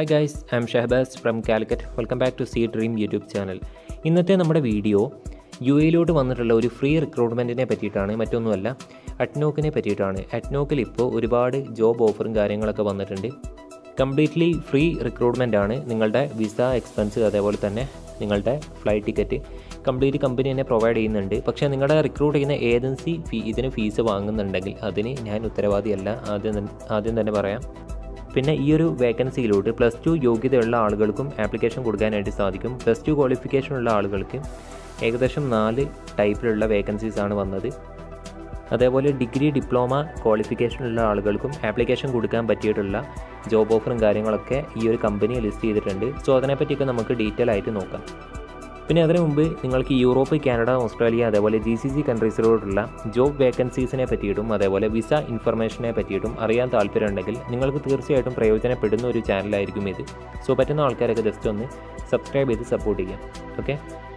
hi guys I'm Shahabaz from Calicut welcome back to C dream YouTube channel ഇന്നത്തെ നമ്മുടെ video U എയിലോട്ട് വന്നിട്ടുള്ള ഒരു free റിക്രൂട്ട്മെൻറ്റിനെ പറ്റിയിട്ടാണ് മറ്റൊന്നുമല്ല അറ്റ്നോക്കിനെ പറ്റിയിട്ടാണ് അറ്റ്നോക്കിൽ ഇപ്പോൾ ഒരുപാട് ജോബ് ഓഫറും കാര്യങ്ങളൊക്കെ വന്നിട്ടുണ്ട് കംപ്ലീറ്റ്ലി ഫ്രീ റിക്രൂട്ട്മെൻ്റ് ആണ് നിങ്ങളുടെ വിസ എക്സ്പെൻസ് അതേപോലെ തന്നെ നിങ്ങളുടെ ഫ്ലൈറ്റ് ടിക്കറ്റ് കംപ്ലീറ്റ് കമ്പനി തന്നെ പ്രൊവൈഡ് ചെയ്യുന്നുണ്ട് പക്ഷേ നിങ്ങളുടെ റിക്രൂട്ട് ചെയ്യുന്ന ഏജൻസി ഫീ ഇതിന് ഫീസ് വാങ്ങുന്നുണ്ടെങ്കിൽ അതിന് ഞാൻ ഉത്തരവാദിയല്ല ആദ്യം തന്നെ- ആദ്യം തന്നെ പറയാം പിന്നെ ഈ ഒരു വേക്കൻസിയിലോട്ട് പ്ലസ് ടു യോഗ്യതയുള്ള ആളുകൾക്കും ആപ്ലിക്കേഷൻ കൊടുക്കാനായിട്ട് സാധിക്കും പ്ലസ് ടു ക്വാളിഫിക്കേഷൻ ഉള്ള ആളുകൾക്ക് ഏകദേശം നാല് ടൈപ്പിലുള്ള വേക്കൻസീസ് ആണ് വന്നത് അതേപോലെ ഡിഗ്രി ഡിപ്ലോമ ക്വാളിഫിക്കേഷൻ ഉള്ള ആളുകൾക്കും ആപ്ലിക്കേഷൻ കൊടുക്കാൻ പറ്റിയിട്ടുള്ള ജോബ് ഓഫറും കാര്യങ്ങളൊക്കെ ഈ ഒരു കമ്പനി ലിസ്റ്റ് ചെയ്തിട്ടുണ്ട് സോ അതിനെപ്പറ്റിയൊക്കെ നമുക്ക് ഡീറ്റെയിൽ ആയിട്ട് നോക്കാം പിന്നെ അതിനു മുമ്പ് നിങ്ങൾക്ക് യൂറോപ്പ് കാനഡ ഓസ്ട്രേലിയ അതേപോലെ ജി സി സി കൺട്രീസിലോട്ടുള്ള ജോബ് വേക്കൻസീസിനെ പറ്റിയിട്ടും അതേപോലെ വിസ ഇൻഫർമേഷനെ പറ്റിയിട്ടും അറിയാൻ താല്പര്യമുണ്ടെങ്കിൽ നിങ്ങൾക്ക് തീർച്ചയായിട്ടും പ്രയോജനപ്പെടുന്ന ഒരു ചാനലായിരിക്കും ഇത് സോ പറ്റുന്ന ആൾക്കാരൊക്കെ ജസ്റ്റ് ഒന്ന് സബ്സ്ക്രൈബ് ചെയ്ത് സപ്പോർട്ട് ചെയ്യാം ഓക്കെ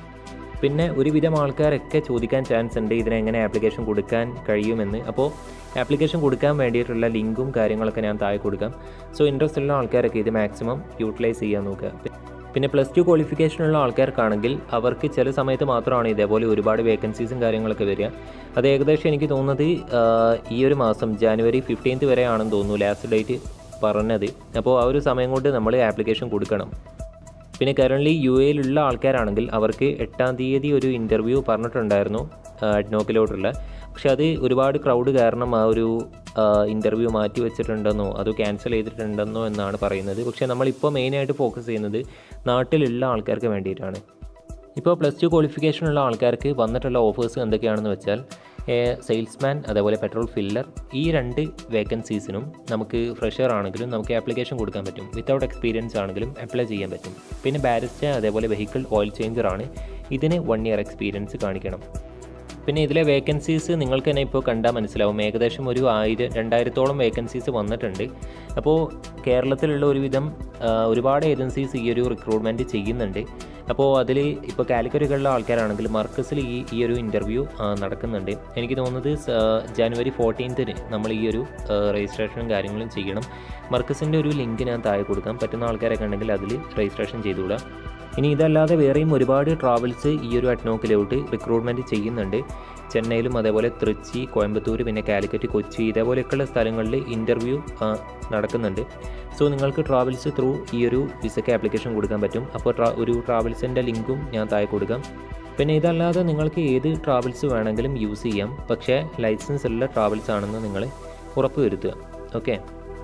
പിന്നെ ഒരുവിധം ആൾക്കാരൊക്കെ ചോദിക്കാൻ ചാൻസ് ഉണ്ട് ഇതിനെങ്ങനെ ആപ്ലിക്കേഷൻ കൊടുക്കാൻ കഴിയുമെന്ന് അപ്പോൾ ആപ്ലിക്കേഷൻ കൊടുക്കാൻ വേണ്ടിയിട്ടുള്ള ലിങ്കും കാര്യങ്ങളൊക്കെ ഞാൻ താഴെ കൊടുക്കാം സോ ഇൻട്രസ്റ്റ് ഉള്ള ആൾക്കാരൊക്കെ ഇത് മാക്സിമം യൂട്ടിലൈസ് ചെയ്യാൻ നോക്കുക പിന്നെ പ്ലസ് ടു ക്വാളിഫിക്കേഷനുള്ള ആൾക്കാർക്കാണെങ്കിൽ അവർക്ക് ചില സമയത്ത് മാത്രമാണ് ഇതേപോലെ ഒരുപാട് വേക്കൻസീസും കാര്യങ്ങളൊക്കെ വരിക അത് ഏകദേശം എനിക്ക് തോന്നുന്നത് ആ, ഈ ഒരു മാസം ജാനുവരി ഫിഫ്റ്റീൻത്ത് വരെയാണെന്ന് തോന്നുന്നു ലാസ്റ്റ് ഡേറ്റ് പറഞ്ഞത് അപ്പോൾ ആ ഒരു സമയം കൊണ്ട് നമ്മൾ ആപ്ലിക്കേഷൻ കൊടുക്കണം പിന്നെ കറൻ്റ്ലി യു എയിലുള്ള ആൾക്കാരാണെങ്കിൽ അവർക്ക് എട്ടാം തീയതി ഒരു ഇൻ്റർവ്യൂ പറഞ്ഞിട്ടുണ്ടായിരുന്നു അഡ്നോക്കിലോട്ടുള്ള പക്ഷെ അത് ഒരുപാട് ക്രൗഡ് കാരണം ആ ഒരു ഇൻ്റർവ്യൂ മാറ്റി വെച്ചിട്ടുണ്ടെന്നോ അത് ക്യാൻസൽ ചെയ്തിട്ടുണ്ടെന്നോ എന്നാണ് പറയുന്നത് പക്ഷേ നമ്മളിപ്പോൾ മെയിനായിട്ട് ഫോക്കസ് ചെയ്യുന്നത് നാട്ടിലുള്ള ആൾക്കാർക്ക് വേണ്ടിയിട്ടാണ് ഇപ്പോൾ പ്ലസ് ടു ക്വാളിഫിക്കേഷൻ ഉള്ള ആൾക്കാർക്ക് വന്നിട്ടുള്ള ഓഫേഴ്സ് എന്തൊക്കെയാണെന്ന് വെച്ചാൽ സെയിൽസ്മാൻ അതേപോലെ പെട്രോൾ ഫില്ലർ ഈ രണ്ട് വേക്കൻസീസിനും നമുക്ക് ഫ്രഷർ ആണെങ്കിലും നമുക്ക് ആപ്ലിക്കേഷൻ കൊടുക്കാൻ പറ്റും വിത്തൗട്ട് എക്സ്പീരിയൻസ് ആണെങ്കിലും അപ്ലൈ ചെയ്യാൻ പറ്റും പിന്നെ ബാരിസ്റ്റർ അതേപോലെ വെഹിക്കിൾ ഓയിൽ ചേഞ്ചർ ആണ് ഇതിന് വൺ ഇയർ എക്സ്പീരിയൻസ് കാണിക്കണം പിന്നെ ഇതിലെ വേക്കൻസീസ് നിങ്ങൾക്ക് തന്നെ ഇപ്പോൾ കണ്ടാൽ മനസ്സിലാവും ഏകദേശം ഒരു ആയിരം രണ്ടായിരത്തോളം വേക്കൻസീസ് വന്നിട്ടുണ്ട് അപ്പോൾ കേരളത്തിലുള്ള ഒരുവിധം ആ, ഒരുപാട് ഏജൻസീസ് ഈ ഒരു റിക്രൂട്ട്മെൻറ്റ് ചെയ്യുന്നുണ്ട് അപ്പോൾ അതിൽ ഇപ്പോൾ കാലിക്കറ്റുകളിലുള്ള ആൾക്കാരാണെങ്കിൽ മർക്കസിൽ ഈ ഈ ഒരു ഇൻ്റർവ്യൂ നടക്കുന്നുണ്ട് എനിക്ക് തോന്നുന്നത് സ- ജനുവരി ഫോർട്ടീൻത്തിന് നമ്മൾ ഈ ഒരു രജിസ്ട്രേഷനും കാര്യങ്ങളും ചെയ്യണം മർക്കസിൻ്റെ ഒരു ലിങ്ക് ഞാൻ താഴെ കൊടുക്കാം പറ്റുന്ന ആൾക്കാരൊക്കെ ഉണ്ടെങ്കിൽ അതിൽ രജിസ്ട്രേഷൻ ചെയ്തുകൂടാ ഇനി ഇതല്ലാതെ വേറെയും ഒരുപാട് ട്രാവൽസ് ഈ ഒരു അറ്റ്നോക്കിലോട്ട് റിക്രൂട്ട്മെൻറ്റ് ചെയ്യുന്നുണ്ട് ചെന്നൈയിലും അതേപോലെ തൃച്ചി കോയമ്പത്തൂർ പിന്നെ കാലിക്കറ്റ് കൊച്ചി ഇതേപോലെയൊക്കെയുള്ള സ്ഥലങ്ങളിൽ ഇൻ്റർവ്യൂ നടക്കുന്നുണ്ട് സോ നിങ്ങൾക്ക് ട്രാവൽസ് ത്രൂ ഈ ഒരു വിസയ്ക്ക് ആപ്ലിക്കേഷൻ കൊടുക്കാൻ പറ്റും അപ്പോൾ ട്രാ ഒരു ട്രാവൽസിൻ്റെ ലിങ്കും ഞാൻ താഴെ കൊടുക്കാം പിന്നെ ഇതല്ലാതെ നിങ്ങൾക്ക് ഏത് ട്രാവൽസ് വേണമെങ്കിലും യൂസ് ചെയ്യാം പക്ഷേ ലൈസൻസ് ഉള്ള ട്രാവൽസ് ആണെന്ന് നിങ്ങൾ ഉറപ്പ് വരുത്തുക ഓക്കെ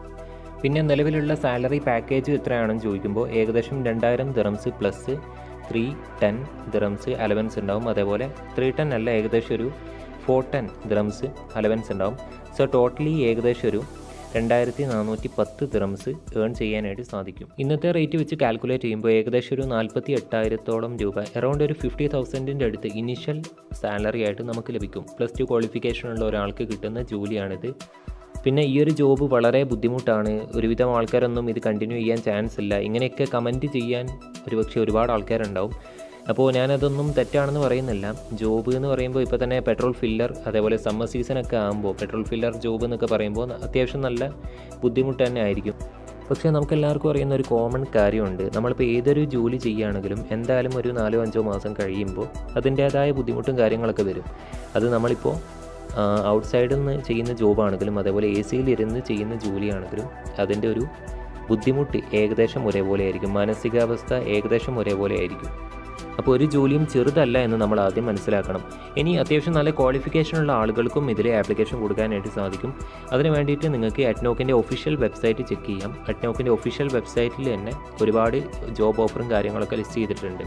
പിന്നെ നിലവിലുള്ള സാലറി പാക്കേജ് എത്രയാണെന്ന് ചോദിക്കുമ്പോൾ ഏകദേശം രണ്ടായിരം dirhams plus three ten dirhams allowance ഉണ്ടാവും അതേപോലെ ത്രീ ടെൻ അല്ല ഏകദേശം ഒരു ഫോർ ടെൻ ദിറംസ് അലവൻസ് ഉണ്ടാവും സോ ടോട്ടലി ഏകദേശം ഒരു രണ്ടായിരത്തി നാനൂറ്റി പത്ത് ദിറംസ് ഏൺ ചെയ്യാനായിട്ട് സാധിക്കും ഇന്നത്തെ റേറ്റ് വെച്ച് കാൽക്കുലേറ്റ് ചെയ്യുമ്പോൾ ഏകദേശം ഒരു നാൽപ്പത്തി എട്ടായിരത്തോളം രൂപ അറൗണ്ട് ഒരു ഫിഫ്റ്റി തൗസൻഡിൻ്റെ അടുത്ത് ഇനിഷ്യൽ സാലറി ആയിട്ട് നമുക്ക് ലഭിക്കും പ്ലസ് ടു ക്വാളിഫിക്കേഷൻ ഉള്ള ഒരാൾക്ക് കിട്ടുന്ന ജോലിയാണിത് പിന്നെ ഈ ഒരു ജോബ് വളരെ ബുദ്ധിമുട്ടാണ് ഒരുവിധം ആൾക്കാരൊന്നും ഇത് കണ്ടിന്യൂ ചെയ്യാൻ ചാൻസ് ഇല്ല ഇങ്ങനെയൊക്കെ കമൻറ്റ് ചെയ്യാൻ ഒരുപക്ഷെ ഒരുപാട് ആൾക്കാരുണ്ടാവും അപ്പോൾ ഞാനതൊന്നും തെറ്റാണെന്ന് പറയുന്നില്ല ജോബ് എന്ന് പറയുമ്പോൾ ഇപ്പോൾ തന്നെ പെട്രോൾ ഫില്ലർ അതേപോലെ സമ്മർ സീസണൊക്കെ ആകുമ്പോൾ പെട്രോൾ ഫില്ലർ ജോബ് എന്നൊക്കെ പറയുമ്പോൾ അത്യാവശ്യം നല്ല ബുദ്ധിമുട്ട് തന്നെ ആയിരിക്കും പക്ഷേ നമുക്ക് എല്ലാവർക്കും അറിയുന്ന ഒരു കോമൺ കാര്യമുണ്ട് നമ്മളിപ്പോൾ ഏതൊരു ജോലി ചെയ്യുകയാണെങ്കിലും എന്തായാലും ഒരു നാലോ അഞ്ചോ മാസം കഴിയുമ്പോൾ അതിൻ്റേതായ ബുദ്ധിമുട്ടും കാര്യങ്ങളൊക്കെ വരും അത് നമ്മളിപ്പോൾ ഔട്ട്സൈഡിൽ നിന്ന് ചെയ്യുന്ന ജോബാണെങ്കിലും അതേപോലെ എ സിയിൽ ഇരുന്ന് ചെയ്യുന്ന ജോലിയാണെങ്കിലും അതിൻ്റെ ഒരു ബുദ്ധിമുട്ട് ഏകദേശം ഒരേപോലെ ആയിരിക്കും മാനസികാവസ്ഥ ഏകദേശം ഒരേപോലെ ആയിരിക്കും അപ്പോൾ ഒരു ജോലിയും ചെറുതല്ല എന്ന് നമ്മൾ ആദ്യം മനസ്സിലാക്കണം ഇനി അത്യാവശ്യം നല്ല ക്വാളിഫിക്കേഷൻ ഉള്ള ആളുകൾക്കും ഇതിൽ ആപ്ലിക്കേഷൻ കൊടുക്കാനായിട്ട് സാധിക്കും അതിന് വേണ്ടിയിട്ട് നിങ്ങൾക്ക് അറ്റ്നോക്കിൻ്റെ ഒഫീഷ്യൽ വെബ്സൈറ്റ് ചെക്ക് ചെയ്യാം അറ്റ്നോക്കിൻ്റെ ഒഫീഷ്യൽ വെബ്സൈറ്റിൽ തന്നെ ഒരുപാട് ജോബ് ഓഫറും കാര്യങ്ങളൊക്കെ ലിസ്റ്റ് ചെയ്തിട്ടുണ്ട്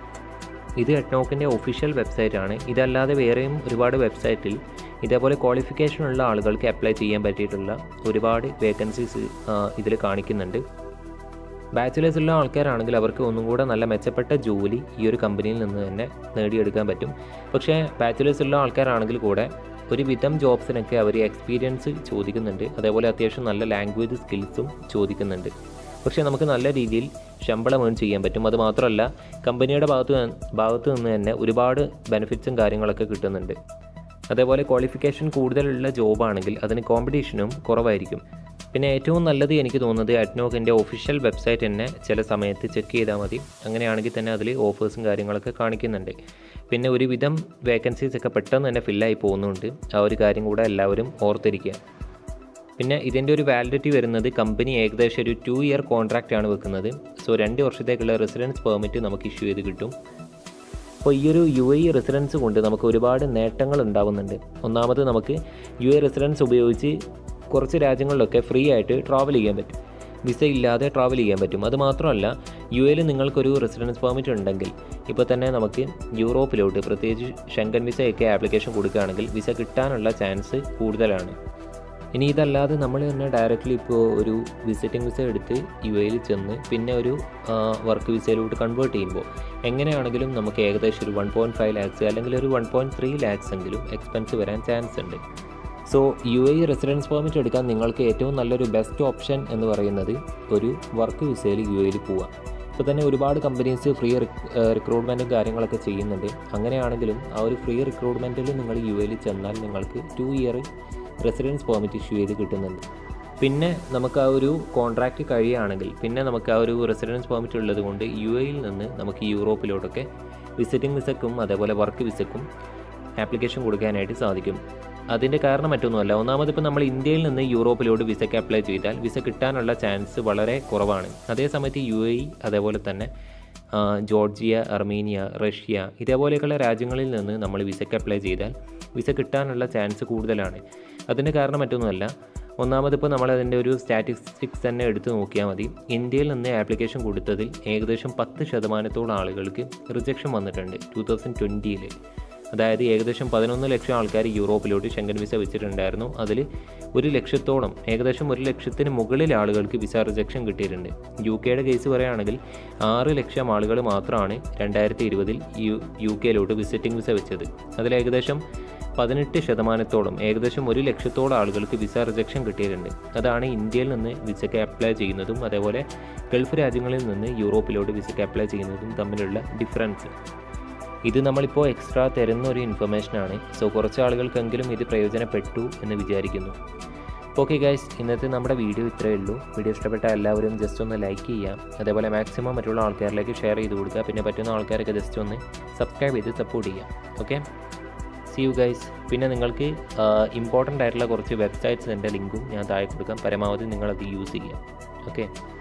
ഇത് അറ്റ്നോക്കിൻ്റെ ഒഫീഷ്യൽ വെബ്സൈറ്റ് ആണ് ഇതല്ലാതെ വേറെയും ഒരുപാട് വെബ്സൈറ്റിൽ ഇതേപോലെ ക്വാളിഫിക്കേഷൻ ഉള്ള ആളുകൾക്ക് അപ്ലൈ ചെയ്യാൻ പറ്റിയിട്ടുള്ള ഒരുപാട് വേക്കൻസീസ് ഇതിൽ കാണിക്കുന്നുണ്ട് ബാച്ചിലേഴ്സ് ഉള്ള ആൾക്കാരാണെങ്കിൽ അവർക്ക് ഒന്നും കൂടെ നല്ല മെച്ചപ്പെട്ട ജോലി ഈ ഒരു കമ്പനിയിൽ നിന്ന് തന്നെ നേടിയെടുക്കാൻ പറ്റും പക്ഷേ ബാച്ചിലേഴ്സ് ഉള്ള ആൾക്കാരാണെങ്കിൽ കൂടെ ഒരു വിധം ജോബ്സിനൊക്കെ അവർ എക്സ്പീരിയൻസ് ചോദിക്കുന്നുണ്ട് അതേപോലെ അത്യാവശ്യം നല്ല ലാംഗ്വേജ് സ്കിൽസും ചോദിക്കുന്നുണ്ട് പക്ഷേ നമുക്ക് നല്ല രീതിയിൽ ശമ്പളം ഏൺ ചെയ്യാൻ പറ്റും അത് മാത്രമല്ല കമ്പനിയുടെ ഭാഗത്ത് നിന്ന്- ഭാഗത്ത് നിന്ന് തന്നെ ഒരുപാട് ബെനിഫിറ്റ്സും കാര്യങ്ങളൊക്കെ കിട്ടുന്നുണ്ട് അതേപോലെ ക്വാളിഫിക്കേഷൻ കൂടുതലുള്ള ജോബാണെങ്കിൽ അതിന് കോമ്പറ്റീഷനും കുറവായിരിക്കും പിന്നെ ഏറ്റവും നല്ലത് എനിക്ക് തോന്നുന്നത് അഡ്നോക്കിൻ്റെ ഒഫീഷ്യൽ വെബ്സൈറ്റ് തന്നെ ചില സമയത്ത് ചെക്ക് ചെയ്താൽ മതി അങ്ങനെയാണെങ്കിൽ തന്നെ അതിൽ ഓഫേഴ്സും കാര്യങ്ങളൊക്കെ കാണിക്കുന്നുണ്ട് പിന്നെ ഒരുവിധം വേക്കൻസീസ് ഒക്കെ പെട്ടെന്ന് തന്നെ ഫില്ലായി പോകുന്നുണ്ട് ആ ഒരു കാര്യം കൂടെ എല്ലാവരും ഓർത്തിരിക്കുക പിന്നെ ഇതിൻ്റെ ഒരു വാലിഡിറ്റി വരുന്നത് കമ്പനി ഏകദേശം ഒരു ടു ഇയർ കോൺട്രാക്റ്റ് ആണ് വെക്കുന്നത് സോ രണ്ട് വർഷത്തേക്കുള്ള റെസിഡൻസ് പെർമിറ്റ് നമുക്ക് ഇഷ്യൂ ചെയ്ത് കിട്ടും അപ്പോൾ ഈ ഒരു യു എ റെസിഡൻസ് കൊണ്ട് നമുക്ക് ഒരുപാട് നേട്ടങ്ങൾ ഉണ്ടാവുന്നുണ്ട് ഒന്നാമത് നമുക്ക് യു എ റെസിഡൻസ് ഉപയോഗിച്ച് കുറച്ച് രാജ്യങ്ങളിലൊക്കെ ഫ്രീ ആയിട്ട് ട്രാവൽ ചെയ്യാൻ പറ്റും വിസ ഇല്ലാതെ ട്രാവൽ ചെയ്യാൻ പറ്റും അത് മാത്രമല്ല യു എയിൽ നിങ്ങൾക്കൊരു റെസിഡൻസ് പെർമിറ്റ് ഉണ്ടെങ്കിൽ ഇപ്പോൾ തന്നെ നമുക്ക് യൂറോപ്പിലോട്ട് പ്രത്യേകിച്ച് ഷെങ്കൻ വിസയൊക്കെ ആപ്ലിക്കേഷൻ കൊടുക്കുകയാണെങ്കിൽ വിസ കിട്ടാനുള്ള ചാൻസ് കൂടുതലാണ് ഇനി ഇതല്ലാതെ നമ്മൾ തന്നെ ഡയറക്റ്റ്ലി ഇപ്പോൾ ഒരു വിസിറ്റിംഗ് വിസ എടുത്ത് യു എയിൽ ചെന്ന് പിന്നെ ഒരു വർക്ക് വിസയിലോട്ട് കൺവേർട്ട് ചെയ്യുമ്പോൾ എങ്ങനെയാണെങ്കിലും നമുക്ക് ഏകദേശം ഒരു വൺ പോയിൻറ്റ് ഫൈവ് ലാക്സ് അല്ലെങ്കിൽ ഒരു വൺ പോയിൻറ്റ് ത്രീ ലാക്സ് എങ്കിലും എക്സ്പെൻസ് വരാൻ ചാൻസ് ഉണ്ട് so U A residence permit എടുക്കാൻ നിങ്ങൾക്ക് ഏറ്റവും നല്ലൊരു ബെസ്റ്റ് ഓപ്ഷൻ എന്ന് പറയുന്നത് ഒരു വർക്ക് വിസയിൽ യു എയിൽ പോവുക ഇപ്പോൾ തന്നെ ഒരുപാട് കമ്പനീസ് ഫ്രീ റിക്രൂട്ട്മെൻറ്റും കാര്യങ്ങളൊക്കെ ചെയ്യുന്നുണ്ട് അങ്ങനെയാണെങ്കിലും ആ ഒരു ഫ്രീ റിക്രൂട്ട്മെൻറ്റിൽ നിങ്ങൾ യു എയിൽ ചെന്നാൽ നിങ്ങൾക്ക് two year residence permit issue ചെയ്ത് കിട്ടുന്നുണ്ട് പിന്നെ നമുക്ക് ആ ഒരു കോൺട്രാക്റ്റ് കഴിയുകയാണെങ്കിൽ പിന്നെ നമുക്ക് ആ ഒരു റെസിഡൻസ് പെർമിറ്റ് ഉള്ളത് കൊണ്ട് യു എയിൽ നിന്ന് നമുക്ക് യൂറോപ്പിലോട്ടൊക്കെ വിസിറ്റിംഗ് വിസക്കും അതേപോലെ വർക്ക് വിസക്കും ആപ്ലിക്കേഷൻ കൊടുക്കാനായിട്ട് സാധിക്കും അതിൻ്റെ കാരണം മറ്റൊന്നുമല്ല ഒന്നാമത് ഇപ്പോൾ നമ്മൾ ഇന്ത്യയിൽ നിന്ന് യൂറോപ്പിലോട്ട് വിസയ്ക്ക് അപ്ലൈ ചെയ്താൽ വിസ കിട്ടാനുള്ള ചാൻസ് വളരെ കുറവാണ് അതേസമയത്ത് യു എ അതേപോലെ തന്നെ ജോർജിയ അർമീനിയ റഷ്യ ഇതേപോലെയൊക്കെയുള്ള രാജ്യങ്ങളിൽ നിന്ന് നമ്മൾ വിസയ്ക്ക് അപ്ലൈ ചെയ്താൽ വിസ കിട്ടാനുള്ള ചാൻസ് കൂടുതലാണ് അതിൻ്റെ കാരണം മറ്റൊന്നുമല്ല ഒന്നാമതിപ്പോൾ നമ്മൾ അതിൻ്റെ ഒരു സ്റ്റാറ്റിസ്റ്റിക്സ് തന്നെ എടുത്ത് നോക്കിയാൽ മതി ഇന്ത്യയിൽ നിന്ന് ആപ്ലിക്കേഷൻ കൊടുത്തതിൽ ഏകദേശം പത്ത് ശതമാനത്തോളം ആളുകൾക്ക് റിജക്ഷൻ വന്നിട്ടുണ്ട് ടു തൗസൻഡ് ട്വൻറ്റിയിൽ അതായത് ഏകദേശം പതിനൊന്ന് ലക്ഷം ആൾക്കാർ യൂറോപ്പിലോട്ട് ഷെങ്കൻ വിസ വെച്ചിട്ടുണ്ടായിരുന്നു അതിൽ ഒരു ലക്ഷത്തോളം ഏകദേശം ഒരു ലക്ഷത്തിന് മുകളിൽ ആളുകൾക്ക് വിസ റിജക്ഷൻ കിട്ടിയിട്ടുണ്ട് യു കെയുടെ കേസ് പറയുകയാണെങ്കിൽ ആറ് ലക്ഷം ആളുകൾ മാത്രമാണ് രണ്ടായിരത്തി ഇരുപതിൽ യു യു കെയിലോട്ട് വിസിറ്റിംഗ് വിസ വെച്ചത് അതിൽ ഏകദേശം പതിനെട്ട് ശതമാനത്തോളം ഏകദേശം ഒരു ലക്ഷത്തോളം ആളുകൾക്ക് വിസ റിജക്ഷൻ കിട്ടിയിട്ടുണ്ട് അതാണ് ഇന്ത്യയിൽ നിന്ന് വിസയ്ക്ക് അപ്ലൈ ചെയ്യുന്നതും അതേപോലെ ഗൾഫ് രാജ്യങ്ങളിൽ നിന്ന് യൂറോപ്പിലോട്ട് വിസയ്ക്ക് അപ്ലൈ ചെയ്യുന്നതും തമ്മിലുള്ള ഡിഫറൻസ് ഇത് നമ്മളിപ്പോൾ എക്സ്ട്രാ തരുന്ന ഒരു ഇൻഫർമേഷനാണ് സോ കുറച്ച് ആളുകൾക്കെങ്കിലും ഇത് പ്രയോജനപ്പെട്ടു എന്ന് വിചാരിക്കുന്നു ഓക്കെ ഗൈസ് ഇന്നത്തെ നമ്മുടെ വീഡിയോ ഇത്രയേ ഉള്ളൂ വീഡിയോ ഇഷ്ടപ്പെട്ട എല്ലാവരും ജസ്റ്റ് ഒന്ന് ലൈക്ക് ചെയ്യാം അതേപോലെ മാക്സിമം മറ്റുള്ള ആൾക്കാരിലേക്ക് ഷെയർ ചെയ്ത് കൊടുക്കുക പിന്നെ പറ്റുന്ന ആൾക്കാരൊക്കെ ജസ്റ്റ് ഒന്ന് സബ്സ്ക്രൈബ് ചെയ്ത് സപ്പോർട്ട് ചെയ്യാം ഓക്കെ സി യു ഗൈസ് പിന്നെ നിങ്ങൾക്ക് ഇമ്പോർട്ടൻ്റ് ആയിട്ടുള്ള കുറച്ച് വെബ്സൈറ്റ്സ് എൻ്റെ ലിങ്കും ഞാൻ താഴെ കൊടുക്കാം പരമാവധി നിങ്ങളത് യൂസ് ചെയ്യാം ഓക്കെ